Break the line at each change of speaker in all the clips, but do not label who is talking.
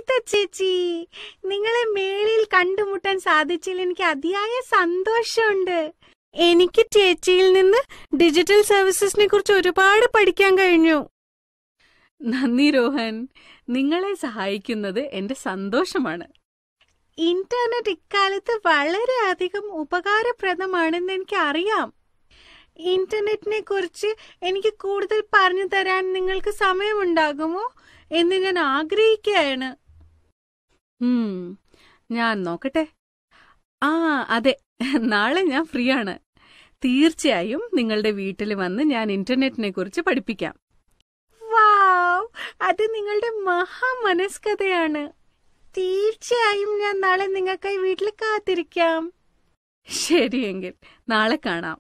അമൃത ചേച്ചി നിങ്ങളെ മേളിൽ കണ്ടുമുട്ടാൻ സാധിച്ചതിൽ എനിക്ക് അതിയായ സന്തോഷമുണ്ട് എനിക്ക് ചേച്ചിയിൽ നിന്ന് ഡിജിറ്റൽ സർവീസസിനെ കുറിച്ച് ഒരുപാട് പഠിക്കാൻ കഴിഞ്ഞു
നന്ദി രോഹൻ നിങ്ങളെ സഹായിക്കുന്നത് എന്റെ സന്തോഷമാണ്
ഇന്റർനെറ്റ് ഇക്കാലത്ത് വളരെയധികം ഉപകാരപ്രദമാണെന്ന് എനിക്ക് അറിയാം ഇന്റർനെറ്റിനെ കുറിച്ച് എനിക്ക് കൂടുതൽ പറഞ്ഞു തരാൻ നിങ്ങൾക്ക് സമയമുണ്ടാകുമോ എന്ന് ഞാൻ ആഗ്രഹിക്കുകയാണ്
ഉം, ഞാൻ നോക്കട്ടെ ആ അതെ നാളെ ഞാൻ ഫ്രീ ആണ് തീർച്ചയായും നിങ്ങളുടെ വീട്ടിൽ വന്ന് ഞാൻ ഇന്റർനെറ്റിനെ കുറിച്ച് പഠിപ്പിക്കാം
വാവ് അത് നിങ്ങളുടെ മഹാമനസ്കതയാണ് തീർച്ചയായും ഞാൻ നാളെ നിങ്ങൾക്കായി വീട്ടിൽ കാത്തിരിക്കാം
ശരിയെങ്കിൽ നാളെ കാണാം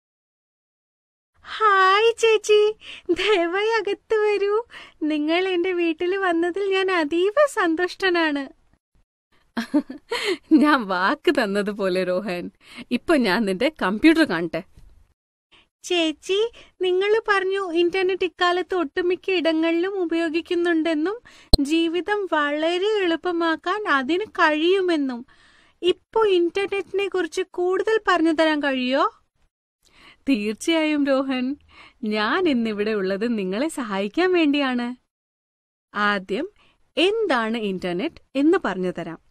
ഹായ് ചേച്ചി ദയവായി അകത്ത് വരൂ നിങ്ങൾ എന്റെ വീട്ടിൽ വന്നതിൽ ഞാൻ അതീവ സന്തുഷ്ടനാണ്
ഞാൻ വാക്ക് തന്നതുപോലെ രോഹൻ ഇപ്പൊ ഞാൻ നിന്റെ കമ്പ്യൂട്ടർ കാണട്ടെ
ചേച്ചി നിങ്ങൾ പറഞ്ഞു ഇന്റർനെറ്റ് ഇക്കാലത്ത് ഒട്ടുമിക്ക ഇടങ്ങളിലും ഉപയോഗിക്കുന്നുണ്ടെന്നും ജീവിതം വളരെ എളുപ്പമാക്കാൻ അതിന് കഴിയുമെന്നും ഇപ്പോ ഇന്റർനെറ്റിനെ കുറിച്ച് കൂടുതൽ പറഞ്ഞു തരാൻ കഴിയോ
തീർച്ചയായും രോഹൻ ഞാൻ ഇന്നിവിടെ ഉള്ളത് നിങ്ങളെ സഹായിക്കാൻ വേണ്ടിയാണ് ആദ്യം എന്താണ് ഇന്റർനെറ്റ് എന്ന് പറഞ്ഞു തരാം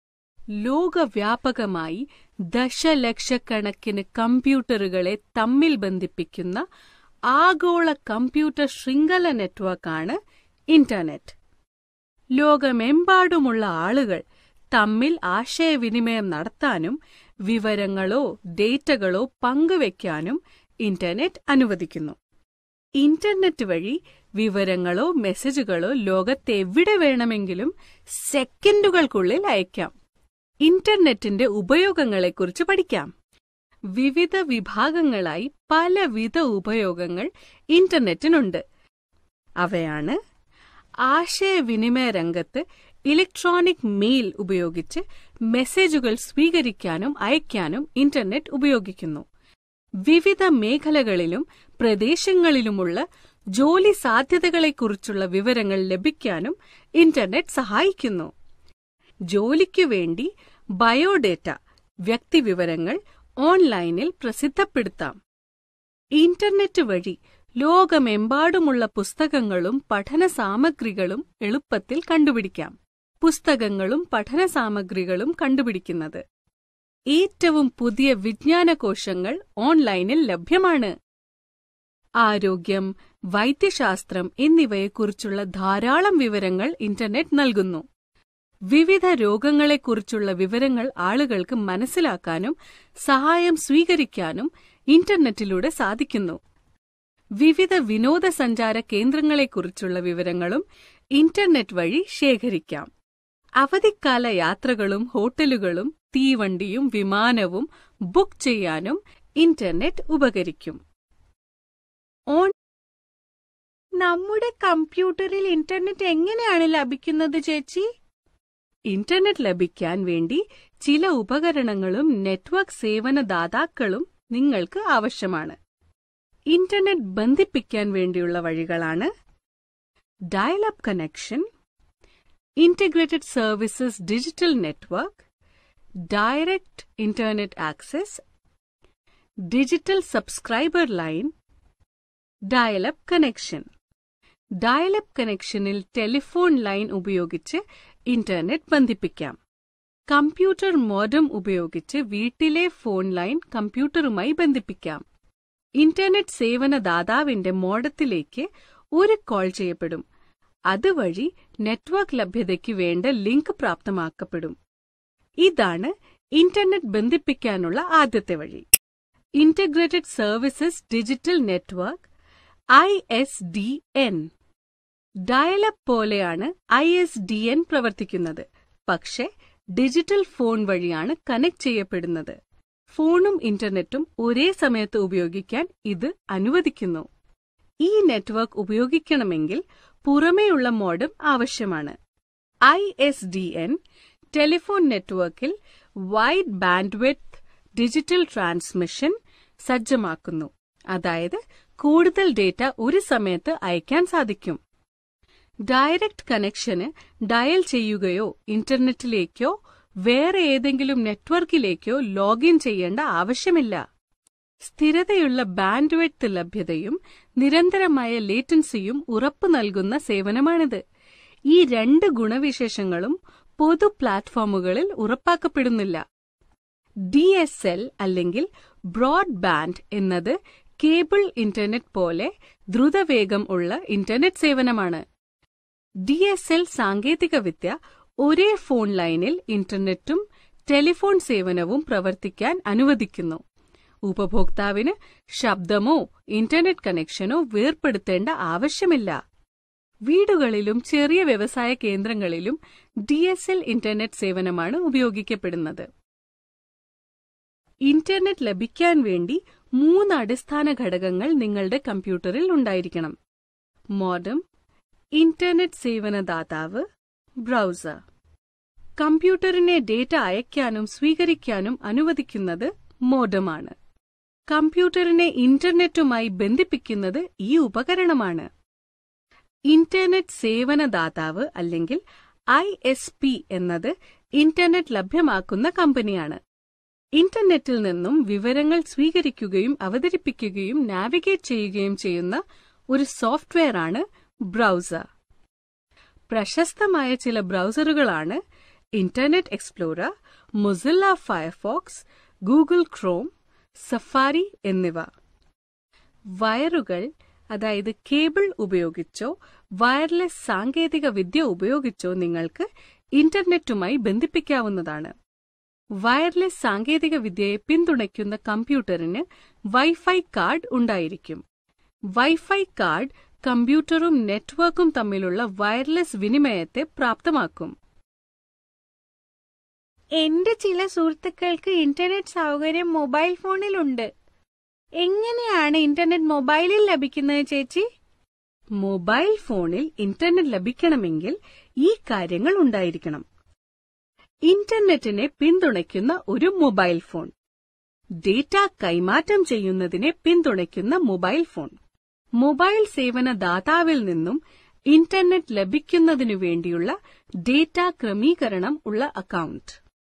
ലോകവ്യാപകമായി ദശലക്ഷക്കണക്കിന് കമ്പ്യൂട്ടറുകളെ തമ്മിൽ ബന്ധിപ്പിക്കുന്ന ആഗോള കമ്പ്യൂട്ടർ ശൃംഖല നെറ്റ്വർക്കാണ് ഇന്റർനെറ്റ് ലോകമെമ്പാടുമുള്ള ആളുകൾ തമ്മിൽ ആശയവിനിമയം നടത്താനും വിവരങ്ങളോ ഡേറ്റകളോ പങ്കുവെക്കാനും ഇന്റർനെറ്റ് അനുവദിക്കുന്നു ഇന്റർനെറ്റ് വഴി വിവരങ്ങളോ മെസ്സേജുകളോ ലോകത്തെവിടെ വേണമെങ്കിലും സെക്കൻഡുകൾക്കുള്ളിൽ അയക്കാം ഇന്റർനെറ്റിന്റെ ഉപയോഗങ്ങളെക്കുറിച്ച് പഠിക്കാം വിവിധ വിഭാഗങ്ങളായി പലവിധ ഉപയോഗങ്ങൾ ഇന്റർനെറ്റിനുണ്ട് അവയാണ് ആശയവിനിമയ രംഗത്ത് ഇലക്ട്രോണിക് മെയിൽ ഉപയോഗിച്ച് മെസ്സേജുകൾ സ്വീകരിക്കാനും അയക്കാനും ഇന്റർനെറ്റ് ഉപയോഗിക്കുന്നു വിവിധ മേഖലകളിലും പ്രദേശങ്ങളിലുമുള്ള ജോലി സാധ്യതകളെക്കുറിച്ചുള്ള വിവരങ്ങൾ ലഭിക്കാനും ഇന്റർനെറ്റ് സഹായിക്കുന്നു ജോലിക്കു വേണ്ടി ബയോഡേറ്റ വ്യക്തിവിവരങ്ങൾ ഓൺലൈനിൽ പ്രസിദ്ധപ്പെടുത്താം ഇന്റർനെറ്റ് വഴി ലോകമെമ്പാടുമുള്ള പുസ്തകങ്ങളും പഠന സാമഗ്രികളും എളുപ്പത്തിൽ കണ്ടുപിടിക്കാം പുസ്തകങ്ങളും പഠന സാമഗ്രികളും കണ്ടുപിടിക്കുന്നത് ഏറ്റവും പുതിയ വിജ്ഞാനകോശങ്ങൾ ഓൺലൈനിൽ ലഭ്യമാണ് ആരോഗ്യം വൈദ്യശാസ്ത്രം എന്നിവയെക്കുറിച്ചുള്ള ധാരാളം വിവരങ്ങൾ ഇന്റർനെറ്റ് നൽകുന്നു വിവിധ രോഗങ്ങളെക്കുറിച്ചുള്ള വിവരങ്ങൾ ആളുകൾക്ക് മനസ്സിലാക്കാനും സഹായം സ്വീകരിക്കാനും ഇന്റർനെറ്റിലൂടെ സാധിക്കുന്നു വിവിധ വിനോദസഞ്ചാര കേന്ദ്രങ്ങളെക്കുറിച്ചുള്ള വിവരങ്ങളും ഇന്റർനെറ്റ് വഴി ശേഖരിക്കാം അവധിക്കാല യാത്രകളും ഹോട്ടലുകളും തീവണ്ടിയും വിമാനവും ബുക്ക് ചെയ്യാനും ഇന്റർനെറ്റ് ഉപകരിക്കും ഓൺ
നമ്മുടെ കമ്പ്യൂട്ടറിൽ ഇന്റർനെറ്റ് എങ്ങനെയാണ് ലഭിക്കുന്നത് ചേച്ചി
ഇന്റർനെറ്റ് ലഭിക്കാൻ വേണ്ടി ചില ഉപകരണങ്ങളും നെറ്റ്വർക്ക് സേവനദാതാക്കളും നിങ്ങൾക്ക് ആവശ്യമാണ് ഇന്റർനെറ്റ് ബന്ധിപ്പിക്കാൻ വേണ്ടിയുള്ള വഴികളാണ് dial up connection integrated services digital network direct internet access digital subscriber line dial up connection dial up കണക്ഷനിൽ ടെലിഫോൺ ലൈൻ ഉപയോഗിച്ച് ഇന്റർനെറ്റ് ബന്ധിപ്പിക്കാം കമ്പ്യൂട്ടർ മോഡം ഉപയോഗിച്ച് വീട്ടിലെ ഫോൺ ലൈൻ കമ്പ്യൂട്ടറുമായി ബന്ധിപ്പിക്കാം ഇന്റർനെറ്റ് സേവനദാതാവിന്റെ മോഡത്തിലേക്ക് ഒരു കോൾ ചെയ്യപ്പെടും അതുവഴി നെറ്റ്വർക്ക് ലഭ്യതയ്ക്ക് വേണ്ട ലിങ്ക് പ്രാപ്തമാക്കപ്പെടും ഇതാണ് ഇന്റർനെറ്റ് ബന്ധിപ്പിക്കാനുള്ള ആദ്യത്തെ വഴി integrated services digital network I S D N dial up പോലെയാണ് ഐ എസ് ഡി എൻ പ്രവർത്തിക്കുന്നത് പക്ഷെ ഡിജിറ്റൽ ഫോൺ വഴിയാണ് കണക്ട് ചെയ്യപ്പെടുന്നത് ഫോണും ഇന്റർനെറ്റും ഒരേ സമയത്ത് ഉപയോഗിക്കാൻ ഇത് അനുവദിക്കുന്നു ഈ നെറ്റ്വർക്ക് ഉപയോഗിക്കണമെങ്കിൽ പുറമേയുള്ള മോഡം ആവശ്യമാണ് I S D N telephone നെറ്റ്വർക്കിൽ വൈഡ് ബാൻഡ്വിഡ്ത്ത് ഡിജിറ്റൽ ട്രാൻസ്മിഷൻ സജ്ജമാക്കുന്നു അതായത് കൂടുതൽ ഡേറ്റ ഒരു സമയത്ത് അയക്കാൻ സാധിക്കും ഡയറക്റ്റ് കണക്ഷന് ഡയൽ ചെയ്യുകയോ ഇന്റർനെറ്റിലേക്കോ വേറെ ഏതെങ്കിലും നെറ്റ്വർക്കിലേക്കോ ലോഗിൻ ചെയ്യേണ്ട ആവശ്യമില്ല സ്ഥിരതയുള്ള ബാൻഡ്വിഡ്ത്ത് ലഭ്യതയും നിരന്തരമായ ലേറ്റൻസിയും ഉറപ്പു നൽകുന്ന സേവനമാണിത് ഈ രണ്ട് ഗുണവിശേഷങ്ങളും പൊതു പ്ലാറ്റ്ഫോമുകളിൽ ഉറപ്പാക്കപ്പെടുന്നില്ല ഡി എസ് എൽ അല്ലെങ്കിൽ ബ്രോഡ്ബാൻഡ് എന്നത് കേബിൾ ഇന്റർനെറ്റ് പോലെ ദ്രുതവേഗം ഉള്ള ഇന്റർനെറ്റ് സേവനമാണ് ഡി എസ് എൽ സാങ്കേതികവിദ്യ ഒരേ ഫോൺ ലൈനിൽ ഇന്റർനെറ്റും ടെലിഫോൺ സേവനവും പ്രവർത്തിക്കാൻ അനുവദിക്കുന്നു ഉപഭോക്താവിന് ശബ്ദമോ ഇന്റർനെറ്റ് കണക്ഷനോ വേർപെടുത്തേണ്ട ആവശ്യമില്ല വീടുകളിലും ചെറിയ വ്യവസായ കേന്ദ്രങ്ങളിലും ഡി എസ് എൽ ഇന്റർനെറ്റ് സേവനമാണ് ഉപയോഗിക്കപ്പെടുന്നത് ഇന്റർനെറ്റ് ലഭിക്കാൻ വേണ്ടി മൂന്ന് അടിസ്ഥാന ഘടകങ്ങൾ നിങ്ങളുടെ കമ്പ്യൂട്ടറിൽ ഉണ്ടായിരിക്കണം മോഡം ഇന്റർനെറ്റ് സേവനദാതാവ് ബ്രൗസർ കമ്പ്യൂട്ടറിനെ ഡേറ്റ അയക്കാനും സ്വീകരിക്കാനും അനുവദിക്കുന്നത് മോഡമാണ് കമ്പ്യൂട്ടറിനെ ഇന്റർനെറ്റുമായി ബന്ധിപ്പിക്കുന്നത് ഈ ഉപകരണമാണ് ഇന്റർനെറ്റ് സേവനദാതാവ് അല്ലെങ്കിൽ ഐ എസ് പി എന്നത് ഇന്റർനെറ്റ് ലഭ്യമാക്കുന്ന കമ്പനിയാണ് ഇന്റർനെറ്റിൽ നിന്നും വിവരങ്ങൾ സ്വീകരിക്കുകയും അവതരിപ്പിക്കുകയും നാവിഗേറ്റ് ചെയ്യുകയും ചെയ്യുന്ന ഒരു സോഫ്റ്റ്വെയറാണ് ബ്രൗസർ പ്രശസ്തമായ ചില ബ്രൗസറുകളാണ് internet explorer Mozilla Firefox Google Chrome Safari എന്നിവ വയറുകൾ അതായത് കേബിൾ ഉപയോഗിച്ചോ വയർലെസ് സാങ്കേതിക വിദ്യ ഉപയോഗിച്ചോ നിങ്ങൾക്ക് ഇന്റർനെറ്റുമായി ബന്ധിപ്പിക്കാവുന്നതാണ് വയർലെസ് സാങ്കേതിക വിദ്യയെ പിന്തുണയ്ക്കുന്ന കമ്പ്യൂട്ടറിന് വൈഫൈ കാർഡ് ഉണ്ടായിരിക്കും വൈഫൈ കാർഡ് കമ്പ്യൂട്ടറും നെറ്റ്വർക്കും തമ്മിലുള്ള വയർലെസ് വിനിമയത്തെ പ്രാപ്തമാക്കും
എന്റെ ചില സുഹൃത്തുക്കൾക്ക് ഇന്റർനെറ്റ് സൗകര്യം മൊബൈൽ ഫോണിലുണ്ട് എങ്ങനെയാണ് ഇന്റർനെറ്റ് മൊബൈലിൽ ലഭിക്കുന്നത് ചേച്ചി
മൊബൈൽ ഫോണിൽ ഇന്റർനെറ്റ് ലഭിക്കണമെങ്കിൽ ഈ കാര്യങ്ങൾ ഉണ്ടായിരിക്കണം ഇന്റർനെറ്റിനെ പിന്തുണയ്ക്കുന്ന ഒരു മൊബൈൽ ഫോൺ ഡേറ്റ കൈമാറ്റം ചെയ്യുന്നതിനെ പിന്തുണയ്ക്കുന്ന മൊബൈൽ ഫോൺ മൊബൈൽ സേവന ദാതാവിൽ നിന്നും ഇന്റർനെറ്റ് ലഭിക്കുന്നതിനു വേണ്ടിയുള്ള ഡേറ്റ ക്രമീകരണം ഉള്ള account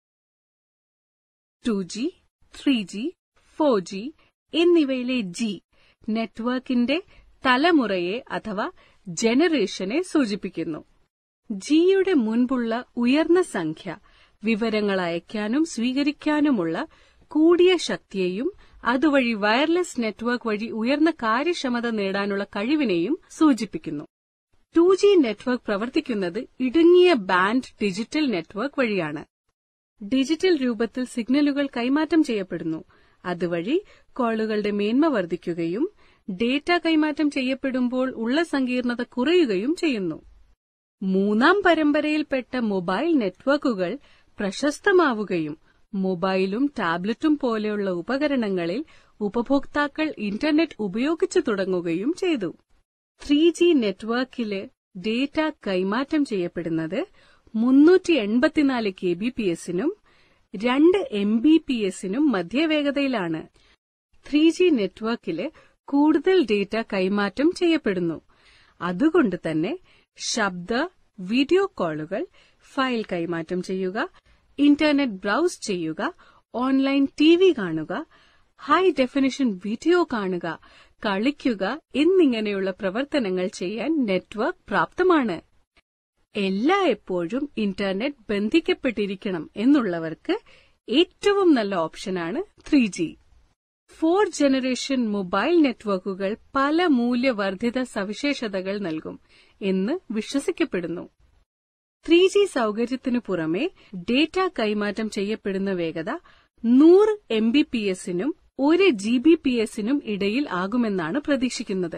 two G three G four G എന്നിവയിലെ ജി നെറ്റ്വർക്കിന്റെ തലമുറയെ അഥവാ ജനറേഷനെ സൂചിപ്പിക്കുന്നു ജിയുടെ മുൻപുള്ള ഉയർന്ന സംഖ്യ വിവരങ്ങൾ അയക്കാനും സ്വീകരിക്കാനുമുള്ള കൂടിയ ശക്തിയെയും അതുവഴി വയർലെസ് നെറ്റ്വർക്ക് വഴി ഉയർന്ന കാര്യക്ഷമത നേടാനുള്ള കഴിവിനെയും സൂചിപ്പിക്കുന്നു ടു ജി നെറ്റ്വർക്ക് പ്രവർത്തിക്കുന്നത് ഇടുങ്ങിയ ബാൻഡ് ഡിജിറ്റൽ നെറ്റ്വർക്ക് വഴിയാണ് ഡിജിറ്റൽ രൂപത്തിൽ സിഗ്നലുകൾ കൈമാറ്റം ചെയ്യപ്പെടുന്നു അതുവഴി കോളുകളുടെ മേന്മ വർദ്ധിക്കുകയും ഡേറ്റ കൈമാറ്റം ചെയ്യപ്പെടുമ്പോൾ ഉള്ള സങ്കീർണത കുറയുകയും ചെയ്യുന്നു മൂന്നാം പരമ്പരയിൽപ്പെട്ട മൊബൈൽ നെറ്റ്വർക്കുകൾ പ്രശസ്തമാവുകയും മൊബൈലും ടാബ്ലറ്റും പോലെയുള്ള ഉപകരണങ്ങളിൽ ഉപഭോക്താക്കൾ ഇന്റർനെറ്റ് ഉപയോഗിച്ചു തുടങ്ങുകയും ചെയ്തു ത്രീ ജി നെറ്റ്വർക്കില് ഡേറ്റ കൈമാറ്റം ചെയ്യപ്പെടുന്നത് മുന്നൂറ്റി എൺപത്തിനാല് കെ ബി പി എസിനും രണ്ട് എം ബി പി എസിനും മധ്യവേഗതയിലാണ് ത്രീ ജി നെറ്റ്വർക്കില് കൂടുതൽ ഡേറ്റ കൈമാറ്റം ചെയ്യപ്പെടുന്നു അതുകൊണ്ട് തന്നെ ശബ്ദ വീഡിയോ കോളുകൾ ഫയൽ കൈമാറ്റം ചെയ്യുക ഇന്റർനെറ്റ് ബ്രൗസ് ചെയ്യുക ഓൺലൈൻ ടി വി കാണുക ഹൈ ഡെഫിനിഷൻ വീഡിയോ കാണുക കളിക്കുക എന്നിങ്ങനെയുള്ള പ്രവർത്തനങ്ങൾ ചെയ്യാൻ നെറ്റ്വർക്ക് പ്രാപ്തമാണ് എല്ലാ എപ്പോഴും ഇന്റർനെറ്റ് ബന്ധിക്കപ്പെട്ടിരിക്കണം എന്നുള്ളവർക്ക് ഏറ്റവും നല്ല ഓപ്ഷനാണ് three G four generation mobile നെറ്റ്വർക്കുകൾ പല മൂല്യവർദ്ധിത സവിശേഷതകൾ നൽകും എന്ന് വിശ്വസിക്കപ്പെടുന്നു ത്രീ ജി സൗകര്യത്തിനു പുറമെ ഡേറ്റ കൈമാറ്റം ചെയ്യപ്പെടുന്ന വേഗത നൂറ് എം ബി പി എസിനും ഒരു ജി ബി പി എസിനും ഇടയിൽ ആകുമെന്നാണ് പ്രതീക്ഷിക്കുന്നത്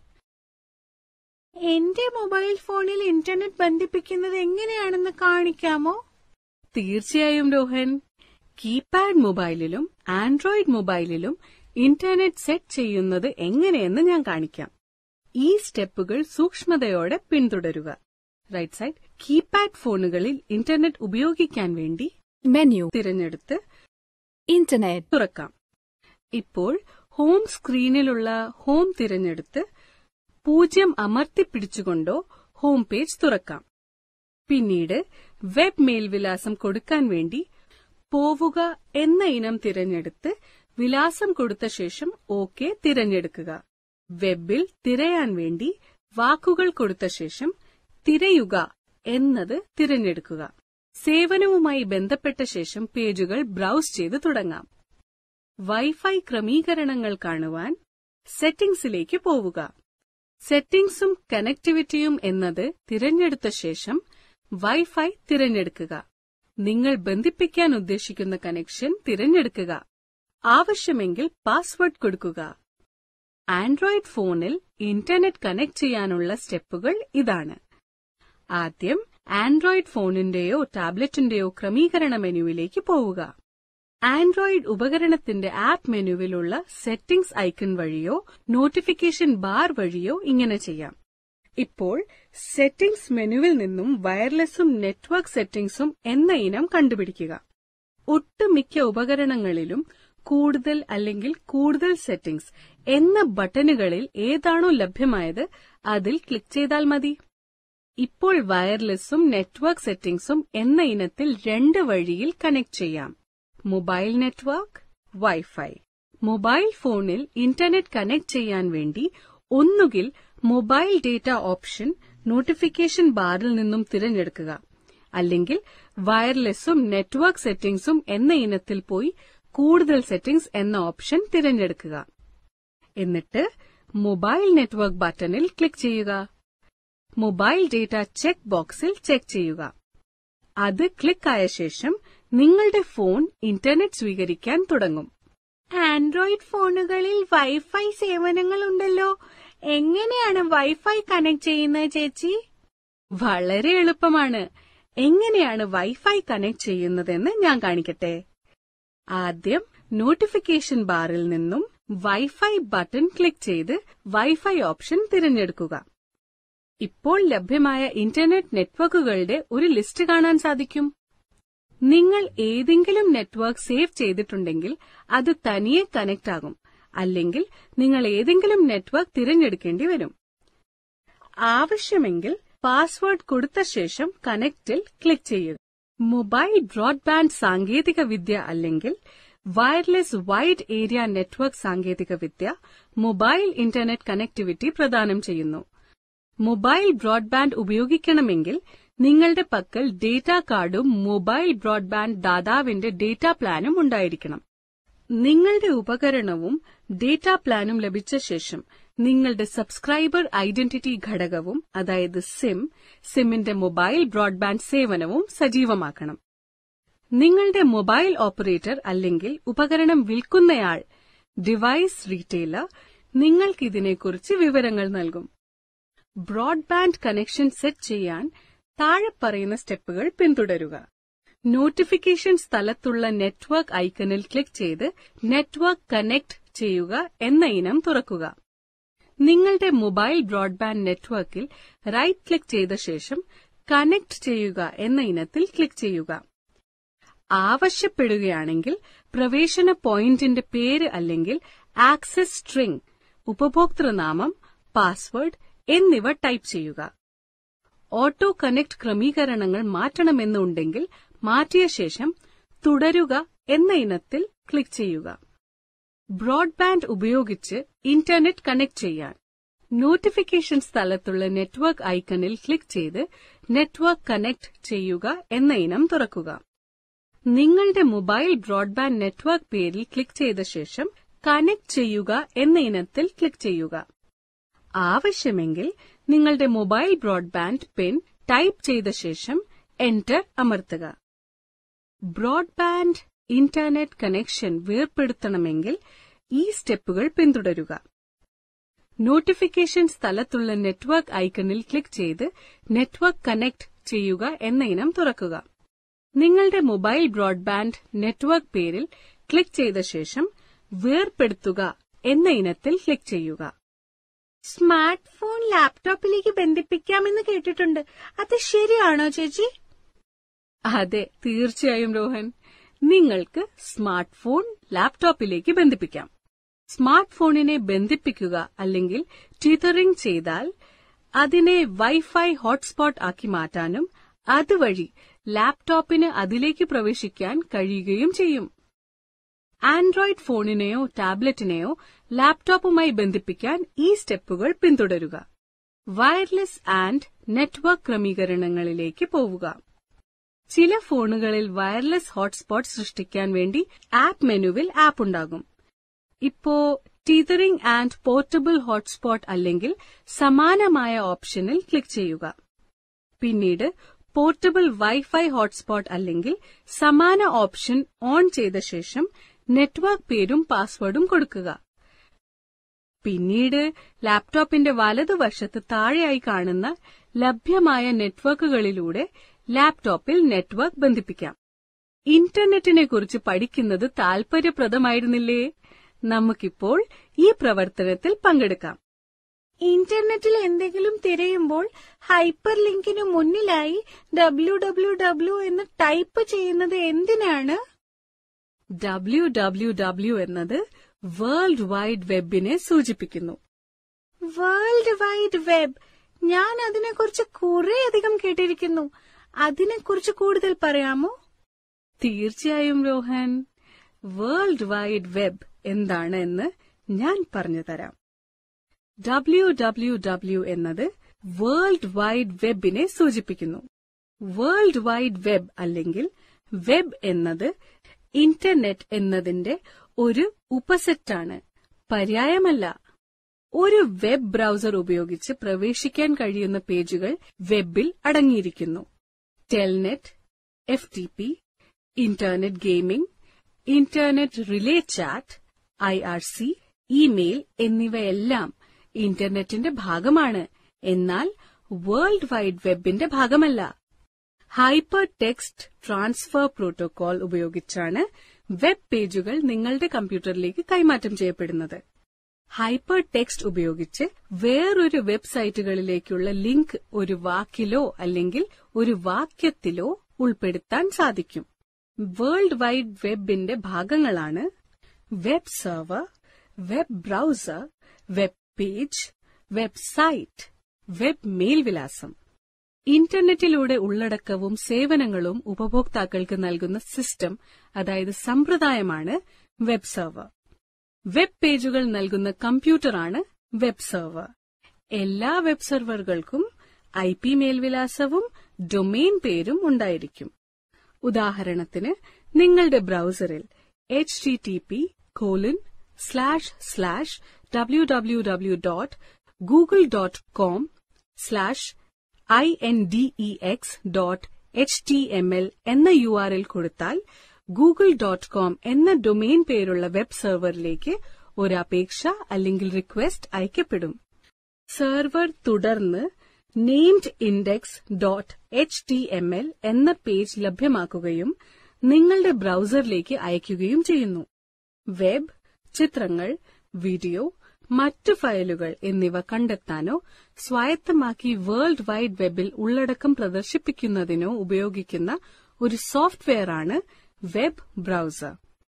എന്റെ മൊബൈൽ ഫോണിൽ ഇന്റർനെറ്റ് ബന്ധിപ്പിക്കുന്നത് എങ്ങനെയാണെന്ന് കാണിക്കാമോ
തീർച്ചയായും രോഹൻ കീപാഡ് മൊബൈലിലും ആൻഡ്രോയിഡ് മൊബൈലിലും ഇന്റർനെറ്റ് സെറ്റ് ചെയ്യുന്നത് എങ്ങനെയെന്ന് ഞാൻ കാണിക്കാം ഈ സ്റ്റെപ്പുകൾ സൂക്ഷ്മതയോടെ പിന്തുടരുക റൈറ്റ് സൈഡ് കീപാഡ് ഫോണുകളിൽ ഇന്റർനെറ്റ് ഉപയോഗിക്കാൻ വേണ്ടി
Menu.
തിരഞ്ഞെടുത്ത്
Internet.
തുറക്കാം ഇപ്പോൾ ഹോം സ്ക്രീനിലുള്ള ഹോം തിരഞ്ഞെടുത്ത് പൂജ്യം അമർത്തിപ്പിടിച്ചുകൊണ്ടോ ഹോം പേജ് തുറക്കാം പിന്നീട് വെബ് മേൽവിലാസം കൊടുക്കാൻ വേണ്ടി പോവുക എന്ന ഇനം തിരഞ്ഞെടുത്ത് വിലാസം കൊടുത്ത ശേഷം ഓക്കെ തിരഞ്ഞെടുക്കുക വെബിൽ തിരയാൻ വേണ്ടി വാക്കുകൾ കൊടുത്ത ശേഷം തിരയുക എന്നത് തിരഞ്ഞെടുക്കുക സേവനവുമായി ബന്ധപ്പെട്ട ശേഷം പേജുകൾ ബ്രൗസ് ചെയ്ത് തുടങ്ങാം വൈഫൈ ക്രമീകരണങ്ങൾ കാണുവാൻ സെറ്റിംഗ്സിലേക്ക് പോവുക സെറ്റിംഗ്സും കണക്ടിവിറ്റിയും എന്നത് തിരഞ്ഞെടുത്ത ശേഷം വൈഫൈ തിരഞ്ഞെടുക്കുക നിങ്ങൾ ബന്ധിപ്പിക്കാൻ ഉദ്ദേശിക്കുന്ന കണക്ഷൻ തിരഞ്ഞെടുക്കുക ആവശ്യമെങ്കിൽ പാസ്വേഡ് കൊടുക്കുക ആൻഡ്രോയിഡ് ഫോണിൽ ഇന്റർനെറ്റ് കണക്ട് ചെയ്യാനുള്ള സ്റ്റെപ്പുകൾ ഇതാണ് ആദ്യം ആൻഡ്രോയിഡ് ഫോണിന്റെയോ ടാബ്ലറ്റിന്റെയോ ക്രമീകരണ മെനുവിലേക്ക് പോവുക ആൻഡ്രോയിഡ് ഉപകരണത്തിന്റെ ആപ്പ് മെനുവിലുള്ള സെറ്റിംഗ്സ് ഐക്കൺ വഴിയോ നോട്ടിഫിക്കേഷൻ ബാർ വഴിയോ ഇങ്ങനെ ചെയ്യാം ഇപ്പോൾ സെറ്റിംഗ്സ് മെനുവിൽ നിന്നും വയർലെസ്സും നെറ്റ്വർക്ക് സെറ്റിംഗ്സും എന്ന ഇനം കണ്ടുപിടിക്കുക ഒട്ടുമിക്ക ഉപകരണങ്ങളിലും കൂടുതൽ അല്ലെങ്കിൽ കൂടുതൽ സെറ്റിംഗ്സ് എന്ന ബട്ടണുകളിൽ ഏതാണോ ലഭ്യമായത് അതിൽ ക്ലിക്ക് ചെയ്താൽ മതി ഇപ്പോൾ വയർലെസ്സും നെറ്റ്വർക്ക് സെറ്റിംഗ്സും എന്ന ഇനത്തിൽ രണ്ട് വഴിയിൽ കണക്ട് ചെയ്യാം മൊബൈൽ നെറ്റ്വർക്ക് വൈഫൈ മൊബൈൽ ഫോണിൽ ഇന്റർനെറ്റ് കണക്ട് ചെയ്യാൻ വേണ്ടി ഒന്നുകിൽ മൊബൈൽ ഡേറ്റ ഓപ്ഷൻ നോട്ടിഫിക്കേഷൻ ബാറിൽ നിന്നും തിരഞ്ഞെടുക്കുക അല്ലെങ്കിൽ വയർലെസ്സും നെറ്റ്വർക്ക് സെറ്റിംഗ്സും എന്ന ഇനത്തിൽ പോയി കൂടുതൽ സെറ്റിംഗ്സ് എന്ന ഓപ്ഷൻ തിരഞ്ഞെടുക്കുക എന്നിട്ട് മൊബൈൽ നെറ്റ്വർക്ക് ബട്ടണിൽ ക്ലിക്ക് ചെയ്യുക മൊബൈൽ ഡേറ്റ ചെക്ക് ബോക്സിൽ ചെക്ക് ചെയ്യുക അത് ക്ലിക്ക് ആയ ശേഷം നിങ്ങളുടെ ഫോൺ ഇന്റർനെറ്റ് സ്വീകരിക്കാൻ തുടങ്ങും
ആൻഡ്രോയിഡ് ഫോണുകളിൽ വൈഫൈ സേവനങ്ങളുണ്ടല്ലോ എങ്ങനെയാണ് വൈഫൈ കണക്ട് ചെയ്യുന്നത് ചേച്ചി
വളരെ എളുപ്പമാണ് എങ്ങനെയാണ് വൈഫൈ കണക്ട് ചെയ്യുന്നതെന്ന് ഞാൻ കാണിക്കട്ടെ ആദ്യം നോട്ടിഫിക്കേഷൻ ബാറിൽ നിന്നും വൈഫൈ ബട്ടൺ ക്ലിക്ക് ചെയ്ത് വൈഫൈ ഓപ്ഷൻ തിരഞ്ഞെടുക്കുക ഇപ്പോൾ ലഭ്യമായ ഇന്റർനെറ്റ് നെറ്റ്വർക്കുകളുടെ ഒരു ലിസ്റ്റ് കാണാൻ സാധിക്കും നിങ്ങൾ ഏതെങ്കിലും നെറ്റ്വർക്ക് സേവ് ചെയ്തിട്ടുണ്ടെങ്കിൽ അത് തനിയെ കണക്ട് ആകും അല്ലെങ്കിൽ നിങ്ങൾ ഏതെങ്കിലും നെറ്റ്വർക്ക് തിരഞ്ഞെടുക്കേണ്ടി വരും ആവശ്യമെങ്കിൽ പാസ്വേഡ് കൊടുത്ത ശേഷം കണക്റ്റിൽ ക്ലിക്ക് ചെയ്യുക മൊബൈൽ ബ്രോഡ്ബാൻഡ് സാങ്കേതിക വിദ്യ അല്ലെങ്കിൽ വയർലെസ് വൈഡ് ഏരിയ നെറ്റ്വർക്ക് സാങ്കേതിക വിദ്യ മൊബൈൽ ഇന്റർനെറ്റ് കണക്ടിവിറ്റി പ്രദാനം ചെയ്യുന്നു മൊബൈൽ ബ്രോഡ്ബാൻഡ് ഉപയോഗിക്കണമെങ്കിൽ നിങ്ങളുടെ പക്കൽ ഡേറ്റ കാർഡും മൊബൈൽ ബ്രോഡ്ബാൻഡ് ദാതാവിന്റെ ഡേറ്റ പ്ലാനും ഉണ്ടായിരിക്കണം നിങ്ങളുടെ ഉപകരണവും ഡേറ്റ പ്ലാനും ലഭിച്ച ശേഷം നിങ്ങളുടെ സബ്സ്ക്രൈബർ ഐഡന്റിറ്റി ഘടകവും അതായത് സിം സിമ്മിന്റെ മൊബൈൽ ബ്രോഡ്ബാൻഡ് സേവനവും സജീവമാക്കണം നിങ്ങളുടെ മൊബൈൽ ഓപ്പറേറ്റർ അല്ലെങ്കിൽ ഉപകരണം വിൽക്കുന്നയാൾ ഡിവൈസ് റീറ്റെയിലർ നിങ്ങൾക്കിതിനെക്കുറിച്ച് വിവരങ്ങൾ നൽകും ബ്രോഡ്ബാൻഡ് കണക്ഷൻ സെറ്റ് ചെയ്യാൻ താഴെ പറയുന്ന സ്റ്റെപ്പുകൾ പിന്തുടരുക നോട്ടിഫിക്കേഷൻ സ്ഥലത്തുള്ള നെറ്റ്വർക്ക് ഐക്കണിൽ ക്ലിക്ക് ചെയ്ത് നെറ്റ്വർക്ക് കണക്ട് ചെയ്യുക എന്ന ഇനം തുറക്കുക നിങ്ങളുടെ മൊബൈൽ ബ്രോഡ്ബാൻഡ് നെറ്റ്വർക്കിൽ റൈറ്റ് ക്ലിക്ക് ചെയ്ത ശേഷം കണക്ട് ചെയ്യുക എന്ന ഇനത്തിൽ ക്ലിക്ക് ചെയ്യുക ആവശ്യപ്പെടുകയാണെങ്കിൽ പ്രവേശന പോയിന്റിന്റെ പേര് അല്ലെങ്കിൽ ആക്സസ് സ്ട്രിംഗ് ഉപഭോക്തൃനാമം പാസ്വേഡ് എന്നിവ ടൈപ്പ് ചെയ്യുക ഓട്ടോ കണക്ട് ക്രമീകരണങ്ങൾ മാറ്റണമെന്നുണ്ടെങ്കിൽ മാറ്റിയ ശേഷം തുടരുക എന്ന ഇനത്തിൽ ക്ലിക്ക് ചെയ്യുക ബ്രോഡ്ബാൻഡ് ഉപയോഗിച്ച് ഇന്റർനെറ്റ് കണക്ട് ചെയ്യാൻ നോട്ടിഫിക്കേഷൻ സ്ഥലത്തുള്ള നെറ്റ്വർക്ക് ഐക്കണിൽ ക്ലിക്ക് ചെയ്ത് നെറ്റ്വർക്ക് കണക്ട് ചെയ്യുക എന്ന ഇനം തുറക്കുക നിങ്ങളുടെ മൊബൈൽ ബ്രോഡ്ബാൻഡ് നെറ്റ്വർക്ക് പേരിൽ ക്ലിക്ക് ചെയ്ത ശേഷം കണക്ട് ചെയ്യുക എന്ന ഇനത്തിൽ ക്ലിക്ക് ചെയ്യുക ആവശ്യമെങ്കിൽ നിങ്ങളുടെ മൊബൈൽ ബ്രോഡ്ബാൻഡ് പിൻ ടൈപ്പ് ചെയ്ത ശേഷം എന്റർ അമർത്തുക ബ്രോഡ്ബാൻഡ് ഇന്റർനെറ്റ് കണക്ഷൻ വേർപെടുത്തണമെങ്കിൽ ഈ സ്റ്റെപ്പുകൾ പിന്തുടരുക നോട്ടിഫിക്കേഷൻ സ്ഥലത്തുള്ള നെറ്റ്വർക്ക് ഐക്കണിൽ ക്ലിക്ക് ചെയ്ത് നെറ്റ്വർക്ക് കണക്ട് ചെയ്യുക എന്ന ഇനം തുറക്കുക നിങ്ങളുടെ മൊബൈൽ ബ്രോഡ്ബാൻഡ് നെറ്റ്വർക്ക് പേരിൽ ക്ലിക്ക് ചെയ്ത ശേഷം വേർപെടുത്തുക എന്ന ഇനത്തിൽ ക്ലിക്ക് ചെയ്യുക
സ്മാർട്ട് ഫോൺ ലാപ്ടോപ്പിലേക്ക് ബന്ധിപ്പിക്കാമെന്ന് കേട്ടിട്ടുണ്ട് അത് ശരിയാണോ ചേച്ചി
അതെ തീർച്ചയായും രോഹൻ നിങ്ങൾക്ക് സ്മാർട്ട് ഫോൺ ലാപ്ടോപ്പിലേക്ക് ബന്ധിപ്പിക്കാം സ്മാർട്ട് ഫോണിനെ ബന്ധിപ്പിക്കുക അല്ലെങ്കിൽ ട്വിറ്ററിംഗ് ചെയ്താൽ അതിനെ വൈഫൈ ഹോട്ട്സ്പോട്ട് ആക്കി മാറ്റാനും അതുവഴി ലാപ്ടോപ്പിന് അതിലേക്ക് പ്രവേശിക്കാൻ കഴിയുകയും ചെയ്യും ആൻഡ്രോയിഡ് ഫോണിനെയോ ടാബ്ലറ്റിനെയോ ലാപ്ടോപ്പുമായി ബന്ധിപ്പിക്കാൻ ഈ സ്റ്റെപ്പുകൾ പിന്തുടരുക വയർലെസ് ആൻഡ് നെറ്റ്വർക്ക് ക്രമീകരണങ്ങളിലേക്ക് പോവുക ചില ഫോണുകളിൽ വയർലെസ് ഹോട്ട്സ്പോട്ട് സൃഷ്ടിക്കാൻ വേണ്ടി ആപ്പ് മെനുവിൽ ആപ്പ് ഉണ്ടാകും ഇപ്പോ ടീതറിംഗ് ആൻഡ് പോർട്ടബിൾ ഹോട്ട്സ്പോട്ട് അല്ലെങ്കിൽ സമാനമായ ഓപ്ഷനിൽ ക്ലിക്ക് ചെയ്യുക പിന്നീട് പോർട്ടബിൾ വൈഫൈ ഹോട്ട്സ്പോട്ട് അല്ലെങ്കിൽ സമാന ഓപ്ഷൻ ഓൺ ചെയ്ത ശേഷം നെറ്റ്വർക്ക് പേരും പാസ്വേഡും കൊടുക്കുക പിന്നീട് ലാപ്ടോപ്പിന്റെ വലതുവശത്ത് താഴെയായി കാണുന്ന ലഭ്യമായ നെറ്റ്വർക്കുകളിലൂടെ ലാപ്ടോപ്പിൽ നെറ്റ്വർക്ക് ബന്ധിപ്പിക്കാം ഇന്റർനെറ്റിനെ കുറിച്ച് പഠിക്കുന്നത് താൽപര്യപ്രദമായിരുന്നില്ലേ നമുക്കിപ്പോൾ ഈ പ്രവർത്തനത്തിൽ പങ്കെടുക്കാം
ഇന്റർനെറ്റിൽ എന്തെങ്കിലും തിരയുമ്പോൾ ഹൈപ്പർ ലിങ്കിന് മുന്നിലായി ഡബ്ല്യു ഡബ്ല്യു ഡബ്ല്യു എന്ന് ടൈപ്പ് ചെയ്യുന്നത് എന്തിനാണ്
ഡബ്ല്യു ഡബ്ല്യു ഡബ്ല്യു എന്നത് വേൾഡ് വൈഡ് വെബിനെ സൂചിപ്പിക്കുന്നു
വേൾഡ് വൈഡ് വെബ് ഞാൻ അതിനെക്കുറിച്ച് കുറേയധികം കേട്ടിരിക്കുന്നു അതിനെക്കുറിച്ച് കൂടുതൽ പറയാമോ
തീർച്ചയായും രോഹൻ വേൾഡ് വൈഡ് വെബ് എന്താണ് എന്ന് ഞാൻ പറഞ്ഞുതരാം ഡബ്ല്യു ഡബ്ല്യു ഡബ്ല്യു എന്നത് വേൾഡ് വൈഡ് വെബിനെ സൂചിപ്പിക്കുന്നു വേൾഡ് വൈഡ് വെബ് അല്ലെങ്കിൽ വെബ് എന്നത് ഇന്റർനെറ്റ് എന്നതിന്റെ ഒരു ഉപസെറ്റാണ് പര്യായമല്ല ഒരു വെബ് ബ്രൗസർ ഉപയോഗിച്ച് പ്രവേശിക്കാൻ കഴിയുന്ന പേജുകൾ വെബിൽ അടങ്ങിയിരിക്കുന്നു telnet F T P internet gaming internet relay chat I R C email എന്നിവയെല്ലാം ഇന്റർനെറ്റിന്റെ ഭാഗമാണ് എന്നാൽ വേൾഡ് വൈഡ് വെബിന്റെ ഭാഗമല്ല ഹൈപ്പർ ടെക്സ്റ്റ് ട്രാൻസ്ഫർ പ്രോട്ടോകോൾ ഉപയോഗിച്ചാണ് വെബ് പേജുകൾ നിങ്ങളുടെ കമ്പ്യൂട്ടറിലേക്ക് കൈമാറ്റം ചെയ്യപ്പെടുന്നത് ഹൈപ്പർ ടെക്സ്റ്റ് ഉപയോഗിച്ച് വേറൊരു വെബ്സൈറ്റുകളിലേക്കുള്ള ലിങ്ക് ഒരു വാക്കിലോ അല്ലെങ്കിൽ ഒരു വാക്യത്തിലോ ഉൾപ്പെടുത്താൻ സാധിക്കും വേൾഡ് വൈഡ് വെബിന്റെ ഭാഗങ്ങളാണ് web server web browser web page website web മേൽവിലാസം ഇന്റർനെറ്റിലൂടെ ഉള്ളടക്കവും സേവനങ്ങളും ഉപഭോക്താക്കൾക്ക് നൽകുന്ന സിസ്റ്റം അതായത് സമ്പ്രദായമാണ് വെബ് സെർവർ വെബ് പേജുകൾ നൽകുന്ന കമ്പ്യൂട്ടറാണ് വെബ് സെർവർ എല്ലാ വെബ് സെർവറുകൾക്കും ഐ പി മേൽവിലാസവും ഡൊമെയിൻ പേരും ഉണ്ടായിരിക്കും ഉദാഹരണത്തിന് നിങ്ങളുടെ ബ്രൗസറിൽ H T T P colon slash slash W W W dot Google dot com slash I N D E X dot H T M L എന്ന U R L കൊടുത്താൽ Google dot com എന്ന domain പേരുള്ള web സെർവറിലേക്ക് ഒരു അപേക്ഷ അല്ലെങ്കിൽ request അയക്കപ്പെടും server തുടർന്ന് named index dot H T M L എന്ന പേജ് ലഭ്യമാക്കുകയും നിങ്ങളുടെ ബ്രൗസറിലേക്ക് അയക്കുകയും ചെയ്യുന്നു വെബ് ചിത്രങ്ങൾ വീഡിയോ മറ്റ് ഫയലുകൾ എന്നിവ കണ്ടെത്താനോ സ്വായത്തമാക്കി വേൾഡ് വൈഡ് വെബിൽ ഉള്ളടക്കം പ്രദർശിപ്പിക്കുന്നതിനോ ഉപയോഗിക്കുന്ന ഒരു സോഫ്റ്റ്വെയറാണ് വെബ് ബ്രൗസർ